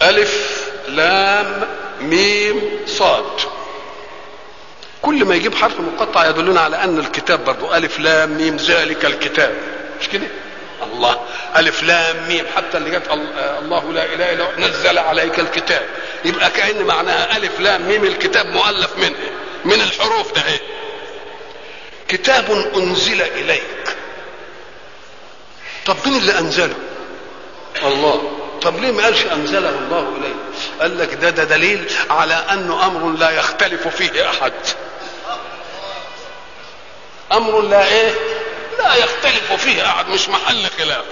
ألف لام ميم صاد كل ما يجيب حرف مقطع يدلنا على أن الكتاب برضو ألف لام ميم ذلك الكتاب مش كده الله ألف لام ميم حتى اللي جت الله لا إله إلا هو نزل عليك الكتاب يبقى كأن معناها ألف لام ميم الكتاب مؤلف منه من الحروف ده ايه كتاب أنزل إليك طب مين اللي أنزله الله طب ليه ما قالش انزله الله اليه قال لك ده ده دليل على انه امر لا يختلف فيه احد امر لا ايه لا يختلف فيه احد مش محل خلاف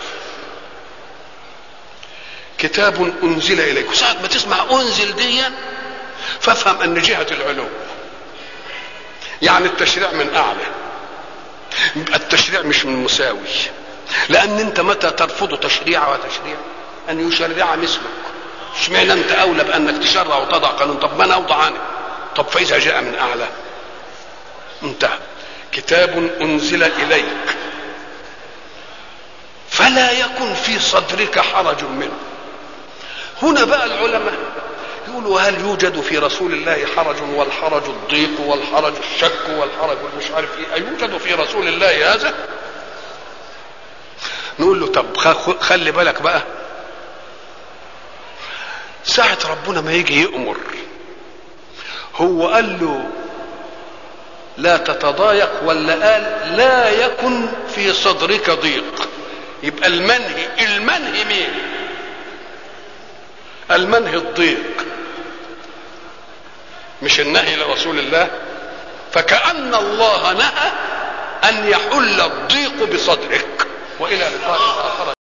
كتاب انزل اليك وساعة ما تسمع انزل ديا فافهم ان جهة العلو يعني التشريع من اعلى يبقى التشريع مش من مساوي لان انت متى ترفض تشريع وتشريع ان يشرع مثلك اشمعنى انت اولى بانك تشرع وتضع قانون طب ما انا اوضع عنك طب فاذا جاء من اعلى انتهى كتاب انزل اليك فلا يكن في صدرك حرج منه هنا بقى العلماء يقولوا هل يوجد في رسول الله حرج والحرج الضيق والحرج الشك والحرج مش عارف ايه أيوجد في رسول الله هذا نقول له طب خلي بالك بقى ساعة ربنا ما يجي يأمر هو قال له لا تتضايق ولا قال لا يكن في صدرك ضيق يبقى المنهي المنهي مين المنهي الضيق مش النهي لرسول الله فكأن الله نهى أن يحل الضيق بصدرك وإلى لقاء آخر